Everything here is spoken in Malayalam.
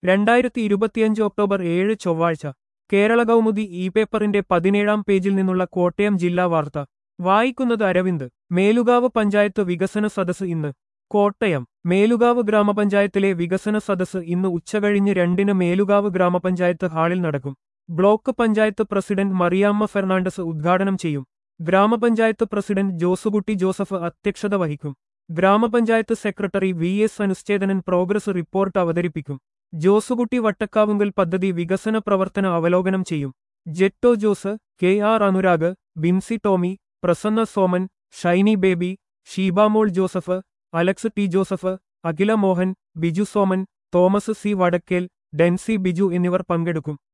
രണ്ടായിരത്തി ഇരുപത്തിയഞ്ച് ഒക്ടോബർ ഏഴ് ചൊവ്വാഴ്ച കേരള കൗമുദി ഇ പേപ്പറിന്റെ പതിനേഴാം പേജിൽ നിന്നുള്ള കോട്ടയം ജില്ലാ വാർത്ത വായിക്കുന്നത് അരവിന്ദ് മേലുകാവ് പഞ്ചായത്ത് വികസന സദസ് ഇന്ന് കോട്ടയം മേലുകാവ് ഗ്രാമപഞ്ചായത്തിലെ വികസന സദസ് ഇന്ന് ഉച്ചകഴിഞ്ഞ് രണ്ടിന് മേലുകാവ് ഗ്രാമപഞ്ചായത്ത് ഹാളിൽ നടക്കും ബ്ലോക്ക് പഞ്ചായത്ത് പ്രസിഡന്റ് മറിയാമ്മ ഫെർണാണ്ടസ് ഉദ്ഘാടനം ചെയ്യും ഗ്രാമപഞ്ചായത്ത് പ്രസിഡന്റ് ജോസുകുട്ടി ജോസഫ് അധ്യക്ഷത വഹിക്കും ഗ്രാമപഞ്ചായത്ത് secretary V S Anuschethanan progress report അവതരിപ്പിക്കും ജോസുകുട്ടി വട്ടക്കാവുങ്കൽ പദ്ധതി വികസന പ്രവർത്തന അവലോകനം ചെയ്യും Jetto Jose K R Anurag Binsy Tomy Prasanna Soman Shiny Baby Sheebamol Joseph Alex T Joseph Akhila Mohan Biju Soman Thomas C Vadakkel Densy Biju എന്നിവർ പങ്കെടുക്കും